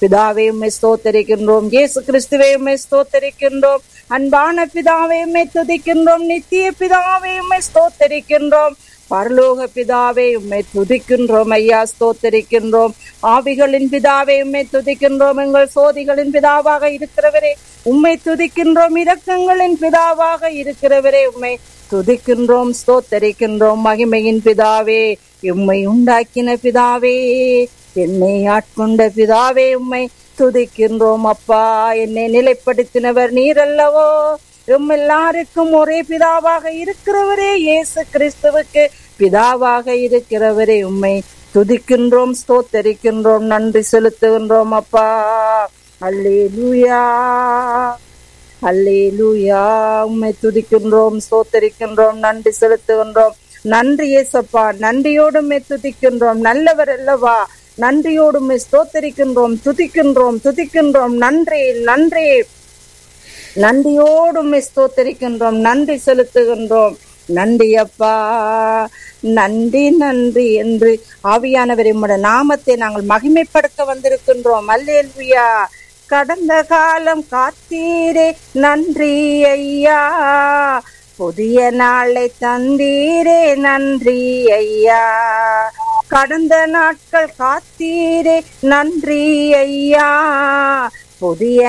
பிதாவே உம்மை ஸ்தோத்தரிக்கின்றோம் இயேசு கிறிஸ்துவே உம்மை ஸ்தோத்தரிக்கின்றோம் அன்பான பிதாவே உம்மை துதிக்கின்றோம் நித்திய பிதாவே உம்மை ஸ்தோத்தரிக்கின்றோம் பரலோக பிதாவே உம்மை துதிக்கின்றோம் ஐயா ஸ்தோத்தரிக்கின்றோம் ஆவிகளின் பிதாவே உம்மை துதிக்கின்றோம் எங்கள் சோதிகளின் பிதாவாக இருக்கிறவரே உம்மை துதிக்கின்றோம் இரக்கங்களின் பிதாவாக இருக்கிறவரே உம்மை துதிக்கின்றோம் ஸ்தோத்தரிக்கின்றோம் மகிமையின் பிதாவே உம்மை உண்டாக்கின பிதாவே என்னை ஆட்கொண்ட பிதாவே உம்மை துதிக்கின்றோம் அப்பா என்னை நிலைப்படுத்தினவர் நீர் அல்லவோ எம் எல்லாருக்கும் ஒரே பிதாவாக இருக்கிறவரே இயேசு கிறிஸ்துவுக்கு பிதாவாக இருக்கிறவரே உம்மை துதிக்கின்றோம் ஸ்தோத்தரிக்கின்றோம் நன்றி செலுத்துகின்றோம் அப்பா அல்லேலூயா அல்லேலூயா உம்மை துதிக்கின்றோம் ஸ்தோத்தரிக்கின்றோம் நன்றி செலுத்துகின்றோம் நன்றி ஏசப்பா நன்றியோடு உம்மை துதிக்கின்றோம் நல்லவர் அல்லவா நன்றியோடு உம்மை ஸ்தோத்தரிக்கின்றோம் துதிக்கின்றோம் துதிக்கின்றோம் நன்றி நன்றி நன்றியோடு உம்மை ஸ்தோத்தரிக்கின்றோம் நன்றி செலுத்துகின்றோம் நன்றி அப்பா நன்றி நன்றி என்று ஆவியானவரை உம்முடைய நாமத்தை நாங்கள் மகிமைப்படுத்த வந்திருக்கின்றோம் அல்லேலுயா கடந்த காலம் காத்தீரே நன்றி ஐயா புதிய நாளை தந்தீரே நன்றி ஐயா கடந்த நாட்கள் காத்தீரே நன்றி ஐயா புதிய